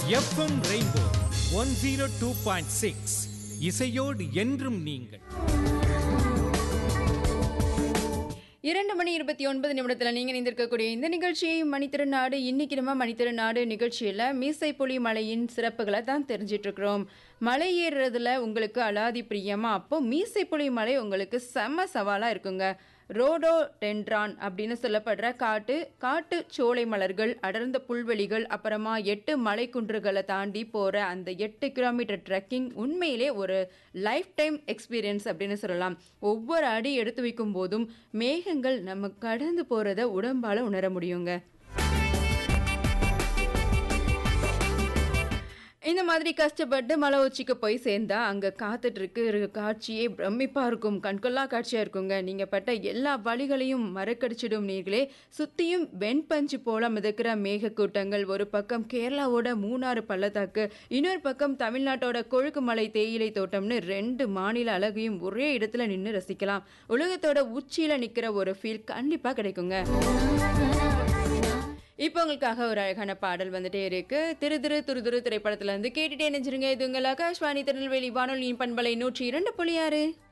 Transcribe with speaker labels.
Speaker 1: FM rainbow one zero two point six இசையோடு என்றும் நீங்கள்
Speaker 2: இரண்டு மணி இருபத்தி ஒன்பது நிமிடத்தில் நீங்கள் இணைந்திருக்கக்கூடிய இந்த நிகழ்ச்சி மணித்திருநாடு இன்னைக்கு நம்ம மணித்திருநாடு நிகழ்ச்சியில் மீசைப்புலி மலையின் சிறப்புகளை தான் தெரிஞ்சிட்டு இருக்கிறோம் மலை ஏறுறதுல உங்களுக்கு அலாதி பிரியமா அப்போ மீசைப்புலி மலை உங்களுக்கு செம்ம சவாலாக இருக்குங்க ரோடோ டென்ட்ரான் அப்படின்னு சொல்லப்படுற காட்டு காட்டு சோலை மலர்கள் அடர்ந்த புல்வெளிகள் அப்புறமா எட்டு மலைக்குன்றுகளை தாண்டி போகிற அந்த எட்டு கிலோமீட்டர் ட்ரெக்கிங் உண்மையிலே ஒரு லைஃப் டைம் எக்ஸ்பீரியன்ஸ் அப்படின்னு சொல்லலாம் ஒவ்வொரு அடி எடுத்து வைக்கும் போதும் மேகங்கள் நம்ம கடந்து போகிறத உடம்பால் உணர முடியுங்க இந்த மாதிரி கஷ்டப்பட்டு மலை உச்சிக்கு போய் சேர்ந்தா அங்கே காத்துட்டு இருக்கு ஒரு காட்சியே பிரமிப்பாக இருக்கும் கண்கொள்ளா காட்சியாக இருக்குங்க நீங்கள் பட்ட எல்லா வழிகளையும் மறக்கடிச்சிடும் நீர்களே சுற்றியும் வெண்பஞ்சு போல மிதக்கிற மேகக்கூட்டங்கள் ஒரு பக்கம் கேரளாவோட மூணாறு பள்ளத்தாக்கு இன்னொரு பக்கம் தமிழ்நாட்டோட கொழுக்கு மலை தேயிலை தோட்டம்னு ரெண்டு மாநில அழகையும் ஒரே இடத்துல நின்று ரசிக்கலாம் உலகத்தோட உச்சியில் நிற்கிற ஒரு ஃபீல் கண்டிப்பாக கிடைக்குங்க இப்போ உங்களுக்காக ஒரு அழகான பாடல் வந்துட்டே இருக்கு திரு திரு துரு துரு திரைப்படத்துல இருந்து கேட்டுட்டே நினைச்சிருங்க இது உங்கள் ஆகாஷ்வாணி திருநெல்வேலி வானொலியின் பண்பலை நூற்றி இரண்டு புள்ளி ஆறு